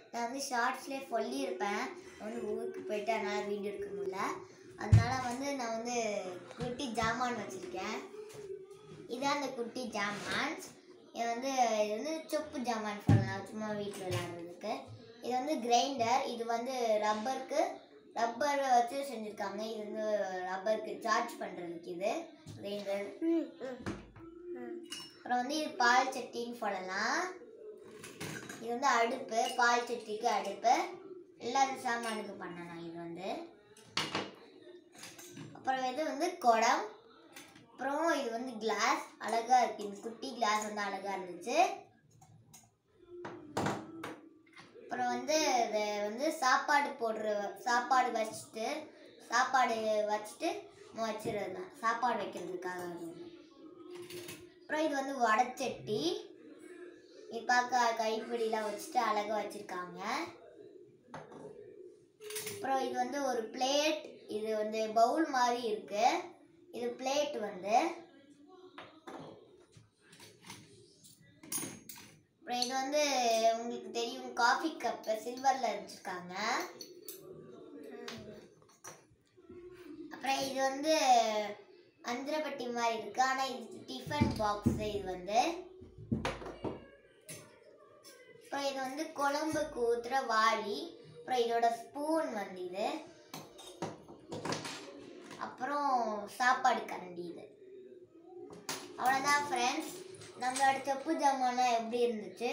நான் வந்து ஷார்ட்ஸ்லேயே சொல்லியிருப்பேன் வந்து ஊருக்கு போயிட்டு அதனால் வீடியோ எடுக்க முடியல அதனால வந்து நான் வந்து குட்டி ஜாமான் வச்சுருக்கேன் இதான் அந்த குட்டி ஜாமான் இது வந்து இது வந்து சொப்பு ஜாமான் சொல்லலாம் சும்மா வீட்டில் விளையாடுறதுக்கு இது வந்து கிரைண்டர் இது வந்து ரப்பருக்கு ரப்பர் வச்சு செஞ்சுருக்காங்க இது வந்து ரப்பருக்கு சார்ஜ் பண்ணுறதுக்கு இது கிரைண்டர் அப்புறம் வந்து இது பால் சட்டின்னு சொல்லலாம் இது வந்து அடுப்பு பால் சட்டிக்கு அடுப்பு எல்லா சாமானுக்கு பண்ணலாம் இது வந்து அப்புறம் இது வந்து குடம் அப்புறம் இது வந்து கிளாஸ் அழகா இருக்கு இந்த குட்டி கிளாஸ் வந்து அழகா இருந்துச்சு அப்புறம் வந்து இது வந்து சாப்பாடு போடுற சாப்பாடு வச்சுட்டு சாப்பாடு வச்சுட்டு நம்ம வச்சிடுறது தான் சாப்பாடு வைக்கிறதுக்காக அது ஒண்ணு. அப்புறம் இது வந்து வடச்சட்டி இது பார்க்க கைப்பிடிலாம் வச்சுட்டு அழகா வச்சிருக்காங்க அப்புறம் இது வந்து ஒரு பிளேட் இது வந்து பவுல் மாதிரி இருக்கு இது பிளேட் வந்து அப்புறம் இது வந்து உங்களுக்கு தெரியும் காஃபி கப்பு சில்வர்ல வச்சிருக்காங்க அப்புறம் இது வந்து அந்திரப்பட்டி மாதிரி இருக்கு ஆனா இது டிஃபன் பாக்ஸ் இது வந்து அப்புறம் இது வந்து குழம்புக்கு ஊத்துற வாளி அப்புறம் இதோட ஸ்பூன் வந்து இது அப்புறம் சாப்பாடு கரண்டி இது அவ்வளோதான் ஃப்ரெண்ட்ஸ் நம்மளோட செப்பு ஜாமான்லாம் எப்படி இருந்துச்சு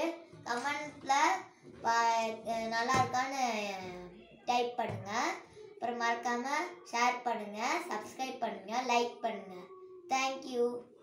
கமெண்ட்டில் நல்லா இருக்கான்னு டைப் பண்ணுங்க அப்புறம் மறக்காமல் ஷேர் பண்ணுங்கள் சப்ஸ்கிரைப் பண்ணுங்கள் லைக் பண்ணுங்கள் தேங்க்யூ